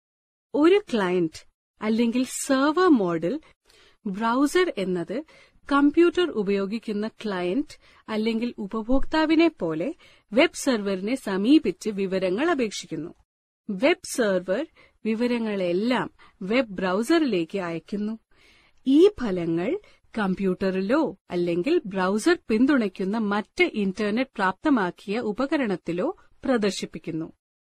ഒരു ക്ലയന്റ് അല്ലെങ്കിൽ സെർവർ മോഡിൽ ബ്രൗസർ എന്നത് കമ്പ്യൂട്ടർ ഉപയോഗിക്കുന്ന ക്ലയന്റ് അല്ലെങ്കിൽ ഉപഭോക്താവിനെ പോലെ വെബ് സെർവറിനെ സമീപിച്ച് വിവരങ്ങൾ അപേക്ഷിക്കുന്നു വെബ് സെർവർ വിവരങ്ങളെല്ലാം വെബ് ബ്രൗസറിലേക്ക് അയക്കുന്നു ഈ ഫലങ്ങൾ കമ്പ്യൂട്ടറിലോ അല്ലെങ്കിൽ ബ്രൗസർ പിന്തുണയ്ക്കുന്ന മറ്റ് ഇന്റർനെറ്റ് പ്രാപ്തമാക്കിയ ഉപകരണത്തിലോ പ്രദർശിപ്പിക്കുന്നു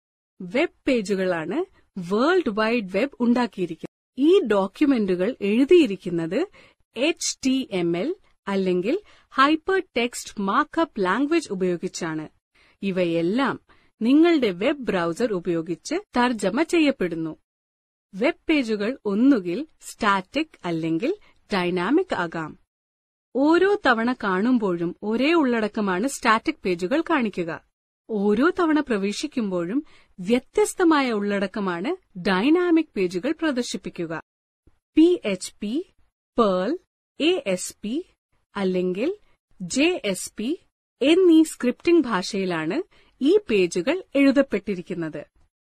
വെബ് പേജുകളാണ് വേൾഡ് വൈഡ് വെബ് ഉണ്ടാക്കിയിരിക്കുന്നത് ഈ ഡോക്യുമെന്റുകൾ എഴുതിയിരിക്കുന്നത് എച്ച് ടി എം എൽ അല്ലെങ്കിൽ ഹൈപ്പർ ടെക്സ്റ്റ് മാർക്കപ്പ് ലാംഗ്വേജ് ഉപയോഗിച്ചാണ് ഇവയെല്ലാം നിങ്ങളുടെ വെബ് ബ്രൗസർ ഉപയോഗിച്ച് തർജ്ജമ ചെയ്യപ്പെടുന്നു വെബ് പേജുകൾ ഒന്നുകിൽ സ്റ്റാറ്റിക് അല്ലെങ്കിൽ ഡൈനാമിക് ആകാം ഓരോ തവണ കാണുമ്പോഴും ഒരേ ഉള്ളടക്കമാണ് സ്റ്റാറ്റിക് പേജുകൾ കാണിക്കുക ഓരോ തവണ പ്രവേശിക്കുമ്പോഴും വ്യത്യസ്തമായ ഉള്ളടക്കമാണ് ഡൈനാമിക് പേജുകൾ പ്രദർശിപ്പിക്കുക P H P Perl A S P അല്ലെങ്കിൽ ജെ എസ് പി എന്നീ സ്ക്രിപ്റ്റിംഗ് ഭാഷയിലാണ് ഈ പേജുകൾ എഴുതപ്പെട്ടിരിക്കുന്നത്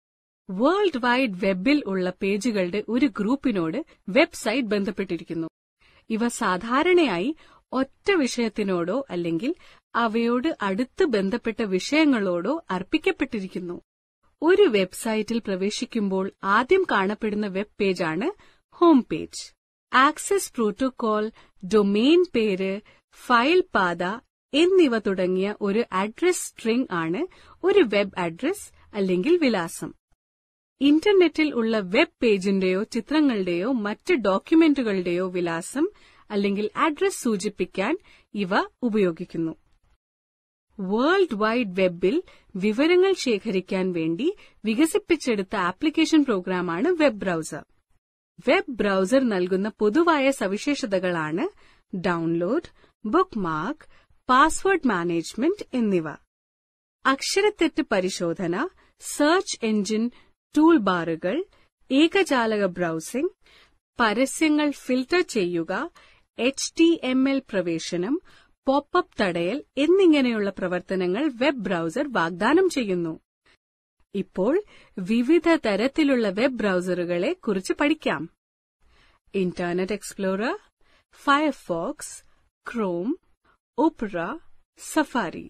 വേൾഡ് വൈഡ് വെബിൽ ഉള്ള പേജുകളുടെ ഒരു ഗ്രൂപ്പിനോട് വെബ്സൈറ്റ് ബന്ധപ്പെട്ടിരിക്കുന്നു ഇവ സാധാരണയായി ഒറ്റ വിഷയത്തിനോടോ അല്ലെങ്കിൽ അവയോട് അടുത്ത് ബന്ധപ്പെട്ട വിഷയങ്ങളോടോ അർപ്പിക്കപ്പെട്ടിരിക്കുന്നു ഒരു വെബ്സൈറ്റിൽ പ്രവേശിക്കുമ്പോൾ ആദ്യം കാണപ്പെടുന്ന വെബ് പേജാണ് home page access protocol domain പേര് ഫയൽ പാത എന്നിവ തുടങ്ങിയ ഒരു അഡ്രസ് സ്ട്രിംഗ് ആണ് ഒരു വെബ് അഡ്രസ് അല്ലെങ്കിൽ വിലാസം ഇന്റർനെറ്റിൽ ഉള്ള വെബ് പേജിന്റെയോ ചിത്രങ്ങളുടെയോ മറ്റ് ഡോക്യുമെന്റുകളുടെയോ വിലാസം അല്ലെങ്കിൽ അഡ്രസ് സൂചിപ്പിക്കാൻ ഇവ ഉപയോഗിക്കുന്നു വേൾഡ് വൈഡ് വെബിൽ വിവരങ്ങൾ ശേഖരിക്കാൻ വേണ്ടി വികസിപ്പിച്ചെടുത്ത ആപ്ലിക്കേഷൻ പ്രോഗ്രാമാണ് വെബ് ബ്രൌസർ വെബ് ബ്രൌസർ നൽകുന്ന പൊതുവായ സവിശേഷതകളാണ് ഡൗൺലോഡ് ബുക്ക്മാർക്ക് പാസ്വേഡ് മാനേജ്മെന്റ് എന്നിവ അക്ഷരത്തെറ്റ് പരിശോധന സെർച്ച് എഞ്ചിൻ ടൂൾ ബാറുകൾ ഏകജാലക ബ്രൌസിംഗ് പരസ്യങ്ങൾ ഫിൽട്ടർ ചെയ്യുക എച്ച് ടി എം എൽ പ്രവേശനം പോപ്പപ്പ് തടയൽ എന്നിങ്ങനെയുള്ള പ്രവർത്തനങ്ങൾ വെബ് ബ്രൌസർ വാഗ്ദാനം ചെയ്യുന്നു ഇപ്പോൾ വിവിധ തരത്തിലുള്ള വെബ് ബ്രൌസറുകളെ കുറിച്ച് പഠിക്കാം internet explorer Firefox Chrome Opera Safari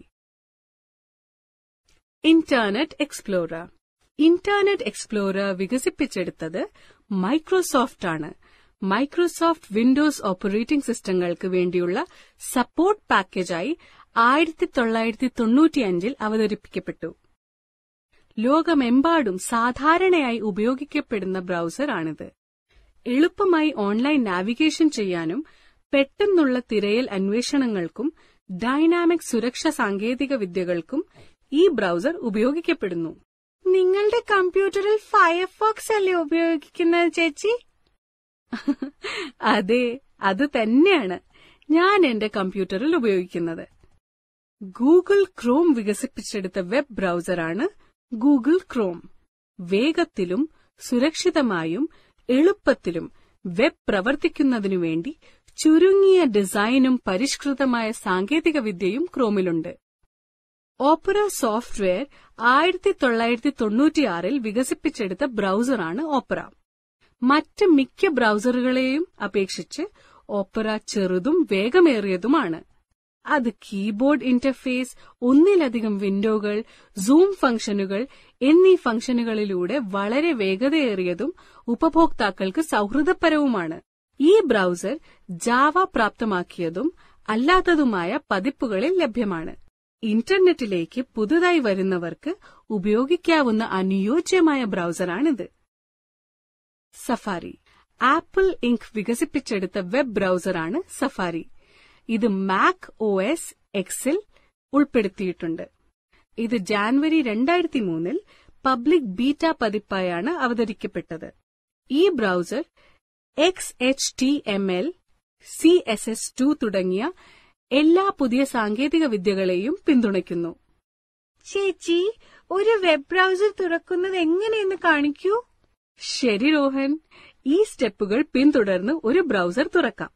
internet explorer internet explorer വികസിപ്പിച്ചെടുത്തത് മൈക്രോസോഫ്റ്റ് ആണ് മൈക്രോസോഫ്റ്റ് വിൻഡോസ് ഓപ്പറേറ്റിംഗ് സിസ്റ്റങ്ങൾക്ക് വേണ്ടിയുള്ള സപ്പോർട്ട് പാക്കേജായി ആയിരത്തി തൊള്ളായിരത്തി തൊണ്ണൂറ്റിയഞ്ചിൽ അവതരിപ്പിക്കപ്പെട്ടു ലോകമെമ്പാടും സാധാരണയായി ഉപയോഗിക്കപ്പെടുന്ന ബ്രൌസറാണിത് എളുപ്പമായി ഓൺലൈൻ നാവിഗേഷൻ ചെയ്യാനും പെട്ടെന്നുള്ള തിരയൽ അന്വേഷണങ്ങൾക്കും ഡൈനാമിക് സുരക്ഷാ സാങ്കേതിക വിദ്യകൾക്കും ഈ ബ്രൌസർ ഉപയോഗിക്കപ്പെടുന്നു
നിങ്ങളുടെ കമ്പ്യൂട്ടറിൽ ഫയർഫോക്സ് അല്ലേ ഉപയോഗിക്കുന്നത് ചേച്ചി
അതെ അത് തന്നെയാണ് ഞാൻ എന്റെ കമ്പ്യൂട്ടറിൽ ഉപയോഗിക്കുന്നത് ഗൂഗിൾ ക്രോം വികസിപ്പിച്ചെടുത്ത വെബ് ബ്രൌസറാണ് ഗൂഗിൾ ക്രോം വേഗത്തിലും സുരക്ഷിതമായും എളുപ്പത്തിലും വെബ് പ്രവർത്തിക്കുന്നതിനു വേണ്ടി ചുരുങ്ങിയ ഡിസൈനും പരിഷ്കൃതമായ സാങ്കേതികവിദ്യയും ക്രോമിലുണ്ട് ഓപ്പറ സോഫ്റ്റ്വെയർ ആയിരത്തി തൊള്ളായിരത്തി തൊണ്ണൂറ്റിയാറിൽ വികസിപ്പിച്ചെടുത്ത ബ്രൌസറാണ് ഓപ്പറ മറ്റ് മിക്ക ബ്രൌസറുകളെയും അപേക്ഷിച്ച് ഓപ്പറ ചെറുതും വേഗമേറിയതുമാണ് അത് കീബോർഡ് ഇന്റർഫേസ് ഒന്നിലധികം വിൻഡോകൾ സൂം ഫംഗ്ഷനുകൾ എന്നീ ഫംഗ്ഷനുകളിലൂടെ വളരെ വേഗതയേറിയതും ഉപഭോക്താക്കൾക്ക് സൌഹൃദപരവുമാണ് ഈ ബ്രൌസർ ജാവ പ്രാപ്തമാക്കിയതും അല്ലാത്തതുമായ പതിപ്പുകളിൽ ലഭ്യമാണ് ഇന്റർനെറ്റിലേക്ക് പുതുതായി വരുന്നവർക്ക് ഉപയോഗിക്കാവുന്ന അനുയോജ്യമായ ബ്രൌസറാണിത് സഫാരി ആപ്പിൾ ഇങ്ക് വികസിപ്പിച്ചെടുത്ത വെബ് ബ്രൌസറാണ് സഫാരി ഇത് മാക് ഒ എസ് എക്സിൽ ഉൾപ്പെടുത്തിയിട്ടുണ്ട് ഇത് ജാനുവരി രണ്ടായിരത്തി മൂന്നിൽ പബ്ലിക് ബീറ്റ പതിപ്പായാണ് അവതരിക്കപ്പെട്ടത് ഈ browser X H T M L C S S two തുടങ്ങിയ എല്ലാ പുതിയ സാങ്കേതിക വിദ്യകളെയും പിന്തുണയ്ക്കുന്നു
ചേച്ചി ഒരു വെബ് ബ്രൗസർ തുറക്കുന്നത് എങ്ങനെയെന്ന് കാണിക്കൂ
ശരി രോഹൻ ഈ സ്റ്റെപ്പുകൾ പിന്തുടർന്ന് ഒരു ബ്രൌസർ തുറക്കാം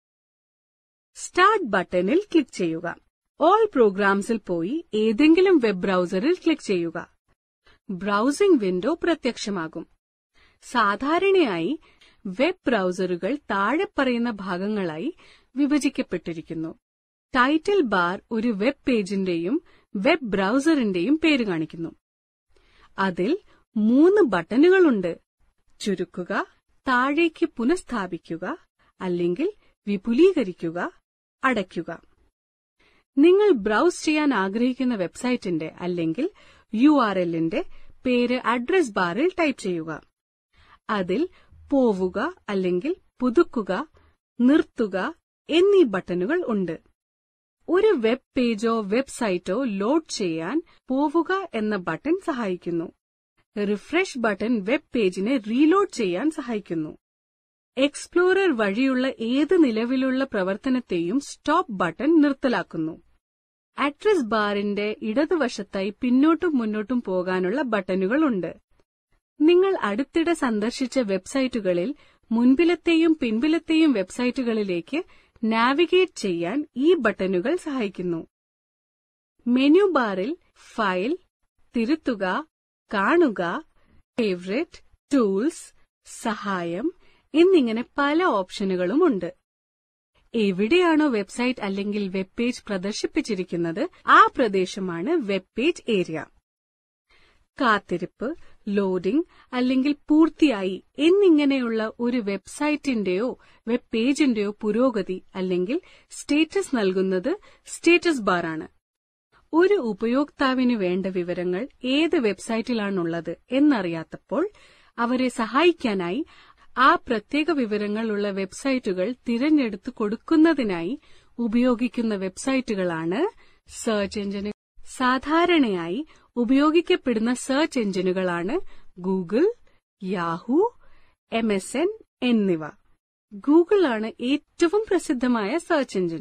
സ്റ്റാർട്ട് ബട്ടണിൽ ക്ലിക്ക് ചെയ്യുക ഓൾ പ്രോഗ്രാംസിൽ പോയി ഏതെങ്കിലും വെബ് ബ്രൌസറിൽ ക്ലിക്ക് ചെയ്യുക ബ്രൌസിംഗ് വിൻഡോ പ്രത്യക്ഷമാകും സാധാരണയായി വെബ് ബ്രൌസറുകൾ താഴെ പറയുന്ന ഭാഗങ്ങളായി വിഭജിക്കപ്പെട്ടിരിക്കുന്നു ടൈറ്റിൽ ബാർ ഒരു വെബ് പേജിന്റെയും വെബ് ബ്രൌസറിന്റെയും പേര് കാണിക്കുന്നു അതിൽ മൂന്ന് ബട്ടണുകളുണ്ട് ചുരുക്കുക താഴേക്ക് പുനഃസ്ഥാപിക്കുക അല്ലെങ്കിൽ വിപുലീകരിക്കുക അടയ്ക്കുക നിങ്ങൾ ബ്രൌസ് ചെയ്യാൻ ആഗ്രഹിക്കുന്ന വെബ്സൈറ്റിന്റെ അല്ലെങ്കിൽ യു ആർ എല്ലിന്റെ പേര് അഡ്രസ് ബാറിൽ ടൈപ്പ് ചെയ്യുക അതിൽ പോവുക അല്ലെങ്കിൽ പുതുക്കുക നിർത്തുക എന്നീ ബട്ടണുകൾ ഉണ്ട് ഒരു വെബ് പേജോ വെബ്സൈറ്റോ ലോഡ് ചെയ്യാൻ പോവുക എന്ന ബട്ടൺ സഹായിക്കുന്നു റിഫ്രഷ് ബട്ടൺ വെബ് പേജിനെ റീലോഡ് ചെയ്യാൻ സഹായിക്കുന്നു എക്സ്പ്ലോറർ വഴിയുള്ള ഏത് നിലവിലുള്ള പ്രവർത്തനത്തെയും സ്റ്റോപ്പ് ബട്ടൺ നിർത്തലാക്കുന്നു അഡ്രസ് ബാറിന്റെ ഇടതുവശത്തായി പിന്നോട്ടും മുന്നോട്ടും പോകാനുള്ള ബട്ടണുകളുണ്ട് നിങ്ങൾ അടുത്തിടെ സന്ദർശിച്ച വെബ്സൈറ്റുകളിൽ മുൻപിലത്തെയും പിൻപിലത്തെയും വെബ്സൈറ്റുകളിലേക്ക് നാവിഗേറ്റ് ചെയ്യാൻ ഈ ബട്ടണുകൾ സഹായിക്കുന്നു മെനു ബാറിൽ ഫയൽ തിരുത്തുക കാണുക ഫേവറേറ്റ് ടൂൾസ് സഹായം എന്നിങ്ങനെ പല ഓപ്ഷനുകളുമുണ്ട് എവിടെയാണോ വെബ്സൈറ്റ് അല്ലെങ്കിൽ വെബ് പേജ് പ്രദർശിപ്പിച്ചിരിക്കുന്നത് ആ പ്രദേശമാണ് വെബ് പേജ് ഏരിയ കാത്തിരിപ്പ് ലോഡിംഗ് അല്ലെങ്കിൽ പൂർത്തിയായി എന്നിങ്ങനെയുള്ള ഒരു വെബ്സൈറ്റിന്റെയോ വെബ് പേജിന്റെയോ പുരോഗതി അല്ലെങ്കിൽ സ്റ്റേറ്റസ് നൽകുന്നത് സ്റ്റേറ്റസ് ബാറാണ് ഒരു ഉപയോക്താവിന് വേണ്ട വിവരങ്ങൾ ഏത് വെബ്സൈറ്റിലാണുള്ളത് എന്നറിയാത്തപ്പോൾ അവരെ സഹായിക്കാനായി ആ പ്രത്യേക വിവരങ്ങളുള്ള വെബ്സൈറ്റുകൾ തിരഞ്ഞെടുത്ത് കൊടുക്കുന്നതിനായി ഉപയോഗിക്കുന്ന വെബ്സൈറ്റുകളാണ് സെർച്ച് എഞ്ചിന് സാധാരണയായി ഉപയോഗിക്കപ്പെടുന്ന സെർച്ച് എഞ്ചിനുകളാണ് Google Yahoo M S N എന്നിവ ഗൂഗിൾ ആണ് ഏറ്റവും പ്രസിദ്ധമായ സെർച്ച് എഞ്ചിൻ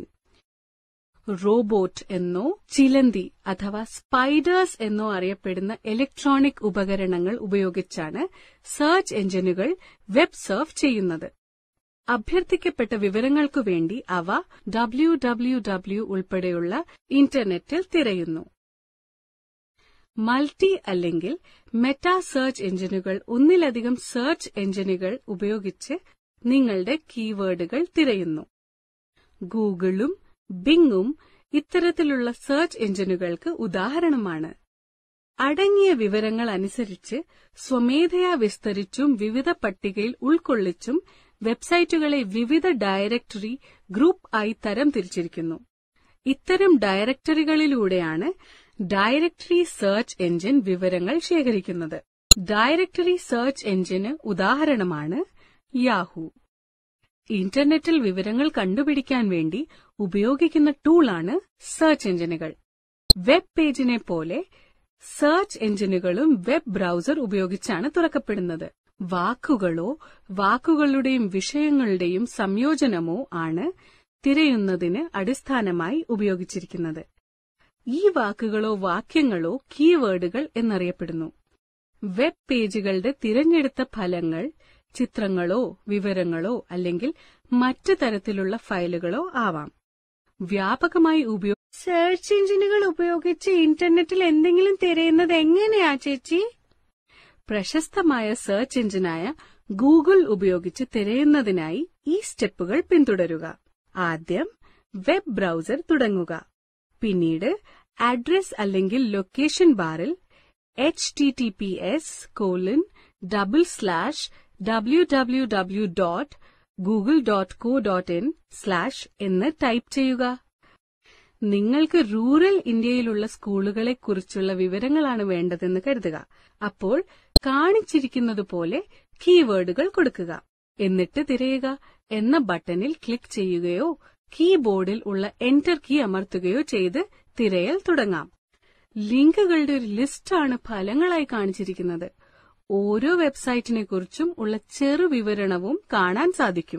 റോബോട്ട് എന്നോ ചിലന്തി അഥവാ സ്പൈഡേഴ്സ് എന്നോ അറിയപ്പെടുന്ന ഇലക്ട്രോണിക് ഉപകരണങ്ങൾ ഉപയോഗിച്ചാണ് സെർച്ച് എഞ്ചിനുകൾ വെബ് സർഫ് ചെയ്യുന്നത് അഭ്യർത്ഥിക്കപ്പെട്ട വിവരങ്ങൾക്കു വേണ്ടി അവ ഡബ്ല്യു ഡബ്ല്യു ഡബ്ല്യു ഉൾപ്പെടെയുള്ള ഇന്റർനെറ്റിൽ തിരയുന്നു മൾട്ടി അല്ലെങ്കിൽ മെറ്റാ സെർച്ച് എഞ്ചിനുകൾ ഒന്നിലധികം സെർച്ച് എഞ്ചിനുകൾ ഉപയോഗിച്ച് നിങ്ങളുടെ കീവേഡുകൾ തിരയുന്നു ഗൂഗിളും ബിങ്ങും ഇത്തരത്തിലുള്ള സെർച്ച് എഞ്ചിനുകൾക്ക് ഉദാഹരണമാണ് അടങ്ങിയ വിവരങ്ങൾ അനുസരിച്ച് സ്വമേധയാ വിസ്തരിച്ചും വിവിധ പട്ടികയിൽ ഉൾക്കൊള്ളിച്ചും വെബ്സൈറ്റുകളെ വിവിധ ഡയറക്ടറി ഗ്രൂപ്പ് ആയി തരം തിരിച്ചിരിക്കുന്നു ഇത്തരം ഡയറക്ടറികളിലൂടെയാണ് ഡയറക്ടറി സെർച്ച് എഞ്ചിൻ വിവരങ്ങൾ ശേഖരിക്കുന്നത് ഡയറക്ടറി സെർച്ച് എഞ്ചിന് ഉദാഹരണമാണ് യാഹു ഇന്റർനെറ്റിൽ വിവരങ്ങൾ കണ്ടുപിടിക്കാൻ വേണ്ടി ഉപയോഗിക്കുന്ന ടൂളാണ് സെർച്ച് എഞ്ചിനുകൾ വെബ് പേജിനെ പോലെ സെർച്ച് എഞ്ചിനുകളും വെബ് ബ്രൌസർ ഉപയോഗിച്ചാണ് തുറക്കപ്പെടുന്നത് വാക്കുകളോ വാക്കുകളുടെയും വിഷയങ്ങളുടെയും സംയോജനമോ ആണ് തിരയുന്നതിന് അടിസ്ഥാനമായി ഉപയോഗിച്ചിരിക്കുന്നത് ഈ വാക്കുകളോ വാക്യങ്ങളോ കീവേഡുകൾ എന്നറിയപ്പെടുന്നു വെബ് പേജുകളുടെ തിരഞ്ഞെടുത്ത ഫലങ്ങൾ ചിത്രങ്ങളോ വിവരങ്ങളോ അല്ലെങ്കിൽ മറ്റു തരത്തിലുള്ള ഫയലുകളോ ആവാം വ്യാപകമായി ഉപയോഗ
സെർച്ച് എഞ്ചിനുകൾ ഉപയോഗിച്ച് ഇന്റർനെറ്റിൽ എന്തെങ്കിലും തിരയുന്നത് എങ്ങനെയാ ചേച്ചി
പ്രശസ്തമായ സെർച്ച് എഞ്ചിനായ ഗൂഗിൾ ഉപയോഗിച്ച് തിരയുന്നതിനായി ഈ സ്റ്റെപ്പുകൾ പിന്തുടരുക ആദ്യം വെബ് ബ്രൌസർ തുടങ്ങുക പിന്നീട് അഡ്രസ് അല്ലെങ്കിൽ ലൊക്കേഷൻ ബാറിൽ H T T P S colon double slash W W W dot Google dot co dot in slash എന്ന് ടൈപ്പ് ചെയ്യുക നിങ്ങൾക്ക് റൂറൽ ഇന്ത്യയിലുള്ള സ്കൂളുകളെക്കുറിച്ചുള്ള വിവരങ്ങളാണ് വേണ്ടതെന്ന് കരുതുക അപ്പോൾ കാണിച്ചിരിക്കുന്നതുപോലെ കീവേഡുകൾ കൊടുക്കുക എന്നിട്ട് തിരയുക എന്ന ബട്ടണിൽ ക്ലിക്ക് ചെയ്യുകയോ കീബോർഡിൽ ഉള്ള എന്റർ കീ അമർത്തുകയോ ചെയ്ത് തിരയൽ തുടങ്ങാം ലിങ്കുകളുടെ ഒരു ലിസ്റ്റാണ് ഫലങ്ങളായി കാണിച്ചിരിക്കുന്നത് ഓരോ വെബ്സൈറ്റിനെക്കുറിച്ചും ഉള്ള ചെറു വിവരണവും കാണാൻ സാധിക്കും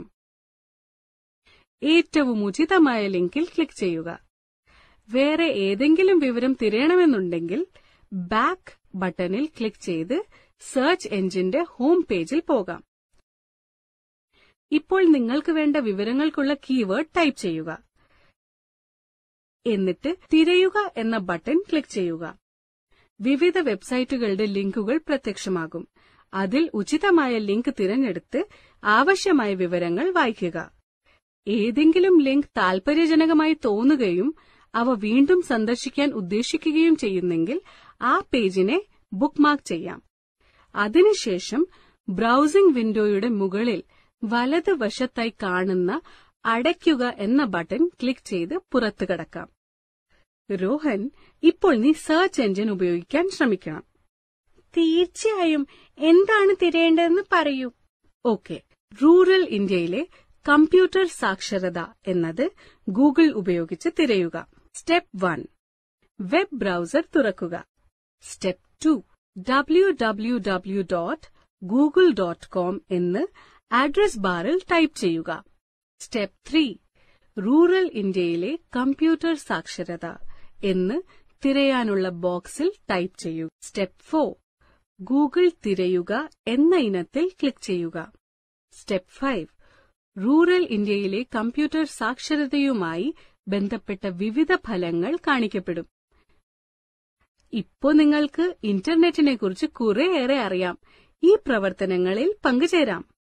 ഏറ്റവും ഉചിതമായ ലിങ്കിൽ ക്ലിക്ക് ചെയ്യുക വേറെ ഏതെങ്കിലും വിവരം തിരയണമെന്നുണ്ടെങ്കിൽ ബാക്ക് ബട്ടണിൽ ക്ലിക്ക് ചെയ്ത് സെർച്ച് എഞ്ചിന്റെ ഹോം പേജിൽ പോകാം ഇപ്പോൾ നിങ്ങൾക്ക് വേണ്ട വിവരങ്ങൾക്കുള്ള കീവേഡ് ടൈപ്പ് ചെയ്യുക എന്നിട്ട് തിരയുക എന്ന ബട്ടൺ ക്ലിക്ക് ചെയ്യുക വിവിധ വെബ്സൈറ്റുകളുടെ ലിങ്കുകൾ പ്രത്യക്ഷമാകും അതിൽ ഉചിതമായ ലിങ്ക് തിരഞ്ഞെടുത്ത് ആവശ്യമായ വിവരങ്ങൾ വായിക്കുക ഏതെങ്കിലും ലിങ്ക് താൽപര്യജനകമായി തോന്നുകയും അവ വീണ്ടും സന്ദർശിക്കാൻ ഉദ്ദേശിക്കുകയും ചെയ്യുന്നെങ്കിൽ ആ പേജിനെ ബുക്ക്മാർക്ക് ചെയ്യാം അതിനുശേഷം ബ്രൗസിംഗ് വിൻഡോയുടെ മുകളിൽ വലതുവശത്തായി കാണുന്ന അടയ്ക്കുക എന്ന ബട്ടൺ ക്ലിക്ക് ചെയ്ത് പുറത്തു കടക്കാം രോഹൻ ഇപ്പോൾ നീ സെർച്ച് എഞ്ചിൻ ഉപയോഗിക്കാൻ ശ്രമിക്കണം
തീർച്ചയായും എന്താണ് തിരയേണ്ടതെന്ന് പറയൂ
ഓക്കെ റൂറൽ ഇന്ത്യയിലെ കമ്പ്യൂട്ടർ സാക്ഷരത എന്നത് ഗൂഗിൾ ഉപയോഗിച്ച് തിരയുക സ്റ്റെപ്പ് വൺ വെബ് ബ്രൗസർ തുറക്കുക step two W W W dot Google dot com എന്ന് അഡ്രസ് ബാറിൽ ടൈപ്പ് ചെയ്യുക സ്റ്റെപ്പ് ത്രീ റൂറൽ ഇന്ത്യയിലെ കമ്പ്യൂട്ടർ സാക്ഷരത എന്ന് തിരയാനുള്ള ബോക്സിൽ ടൈപ്പ് ചെയ്യൂ സ്റ്റെപ്പ് ഫോർ ഗൂഗിൾ തിരയുക എന്ന ഇനത്തിൽ ക്ലിക്ക് ചെയ്യുക സ്റ്റെപ്പ് ഫൈവ് റൂറൽ ഇന്ത്യയിലെ കമ്പ്യൂട്ടർ സാക്ഷരതയുമായി ബന്ധപ്പെട്ട വിവിധ ഫലങ്ങൾ കാണിക്കപ്പെടും ഇപ്പോ നിങ്ങൾക്ക് ഇന്റർനെറ്റിനെക്കുറിച്ച് കുറേയേറെ അറിയാം ഈ പ്രവർത്തനങ്ങളിൽ പങ്കുചേരാം